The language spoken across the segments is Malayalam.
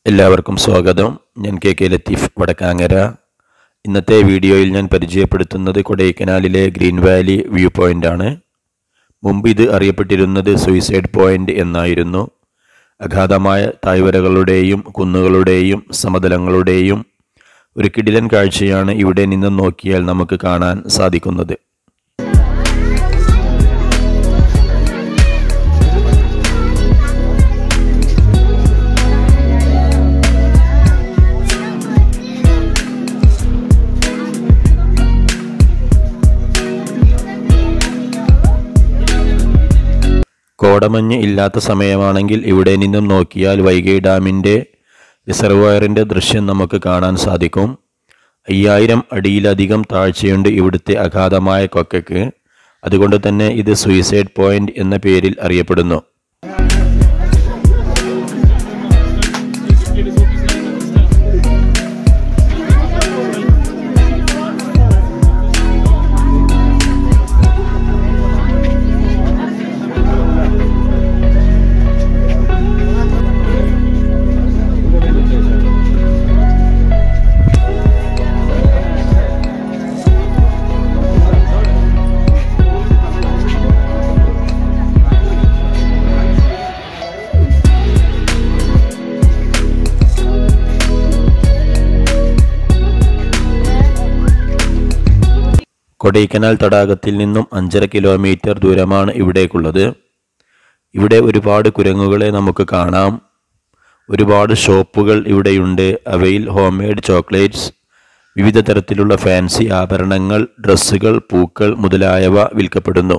എല്ലാവർക്കും സ്വാഗതം ഞാൻ കെ കെ ലത്തീഫ് വടക്കാങ്ങര ഇന്നത്തെ വീഡിയോയിൽ ഞാൻ പരിചയപ്പെടുത്തുന്നത് കൊടൈക്കനാലിലെ ഗ്രീൻ വാലി വ്യൂ പോയിൻ്റ് ആണ് മുമ്പ് ഇത് അറിയപ്പെട്ടിരുന്നത് സൂയിസൈഡ് പോയിൻ്റ് എന്നായിരുന്നു അഗാധമായ തായ്വരകളുടെയും കുന്നുകളുടെയും സമതലങ്ങളുടെയും ഒരു കിടിലൻ കാഴ്ചയാണ് ഇവിടെ നിന്ന് നോക്കിയാൽ നമുക്ക് കാണാൻ സാധിക്കുന്നത് കോടമഞ്ഞ് ഇല്ലാത്ത സമയമാണെങ്കിൽ ഇവിടെ നിന്നും നോക്കിയാൽ വൈഗൈ ഡാമിൻ്റെ റിസർവയറിൻ്റെ ദൃശ്യം നമുക്ക് കാണാൻ സാധിക്കും അയ്യായിരം അടിയിലധികം താഴ്ചയുണ്ട് ഇവിടുത്തെ അഗാധമായ കൊക്കയ്ക്ക് അതുകൊണ്ട് തന്നെ ഇത് സൂയിസൈഡ് പോയിന്റ് എന്ന പേരിൽ അറിയപ്പെടുന്നു കൊടൈക്കനാൽ തടാകത്തിൽ നിന്നും അഞ്ചര കിലോമീറ്റർ ദൂരമാണ് ഇവിടേക്കുള്ളത് ഇവിടെ ഒരുപാട് കുരങ്ങുകളെ നമുക്ക് കാണാം ഒരുപാട് ഷോപ്പുകൾ ഇവിടെയുണ്ട് അവയിൽ ഹോം മെയ്ഡ് ചോക്ലേറ്റ്സ് വിവിധ തരത്തിലുള്ള ഫാൻസി ആഭരണങ്ങൾ ഡ്രസ്സുകൾ പൂക്കൾ മുതലായവ വിൽക്കപ്പെടുന്നു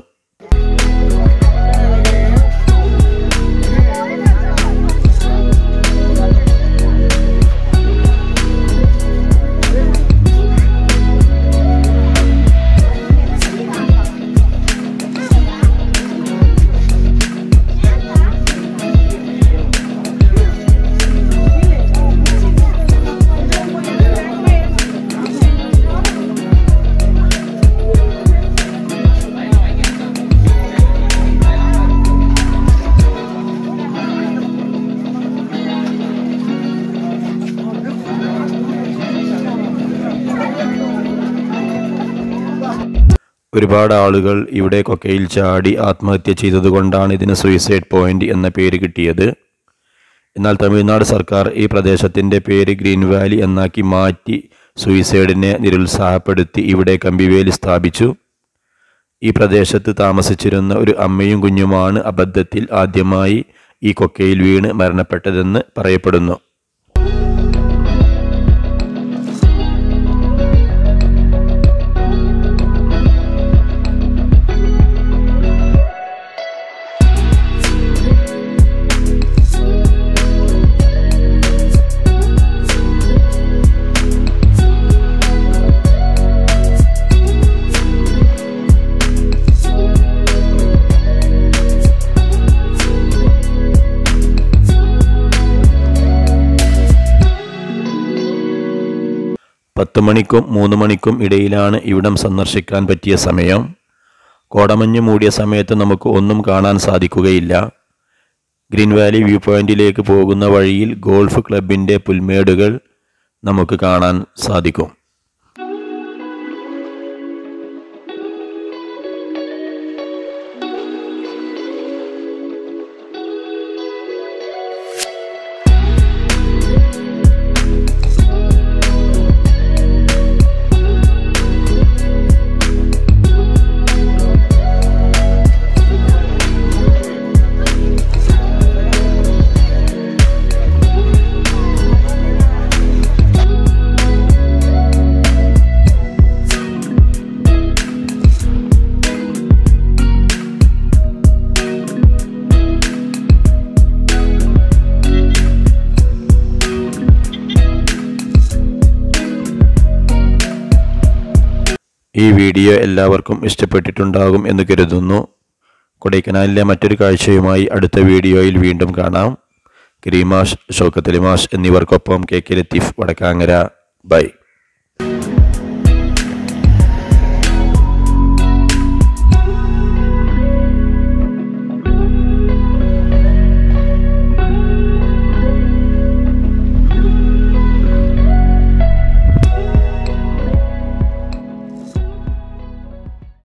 ഒരുപാട് ആളുകൾ ഇവിടെ കൊക്കയിൽ ചാടി ആത്മഹത്യ ചെയ്തതുകൊണ്ടാണ് ഇതിന് സൂയിസൈഡ് പോയിന്റ് എന്ന പേര് കിട്ടിയത് എന്നാൽ തമിഴ്നാട് സർക്കാർ ഈ പ്രദേശത്തിൻ്റെ പേര് ഗ്രീൻ വാലി എന്നാക്കി മാറ്റി സൂയിസൈഡിനെ നിരുത്സാഹപ്പെടുത്തി ഇവിടെ കമ്പിവേലി സ്ഥാപിച്ചു ഈ പ്രദേശത്ത് താമസിച്ചിരുന്ന ഒരു അമ്മയും കുഞ്ഞുമാണ് അബദ്ധത്തിൽ ആദ്യമായി ഈ കൊക്കയിൽ വീണ് മരണപ്പെട്ടതെന്ന് പറയപ്പെടുന്നു പത്ത് മണിക്കും മൂന്ന് മണിക്കും ഇടയിലാണ് ഇവിടം സന്ദർശിക്കാൻ പറ്റിയ സമയം കോടമഞ്ഞ് മൂടിയ സമയത്ത് നമുക്ക് ഒന്നും കാണാൻ സാധിക്കുകയില്ല ഗ്രീൻ വാലി വ്യൂ പോയിന്റിലേക്ക് പോകുന്ന വഴിയിൽ ഗോൾഫ് ക്ലബിൻ്റെ പുൽമേടുകൾ നമുക്ക് കാണാൻ സാധിക്കും ഈ വീഡിയോ എല്ലാവർക്കും ഇഷ്ടപ്പെട്ടിട്ടുണ്ടാകും എന്ന് കരുതുന്നു കൊടൈക്കനാലിലെ മറ്റൊരു കാഴ്ചയുമായി അടുത്ത വീഡിയോയിൽ വീണ്ടും കാണാം കരീമാഷ് ഷൗക്കത്ത് അലിമാഷ് എന്നിവർക്കൊപ്പം K K Latheef Vadakkangara by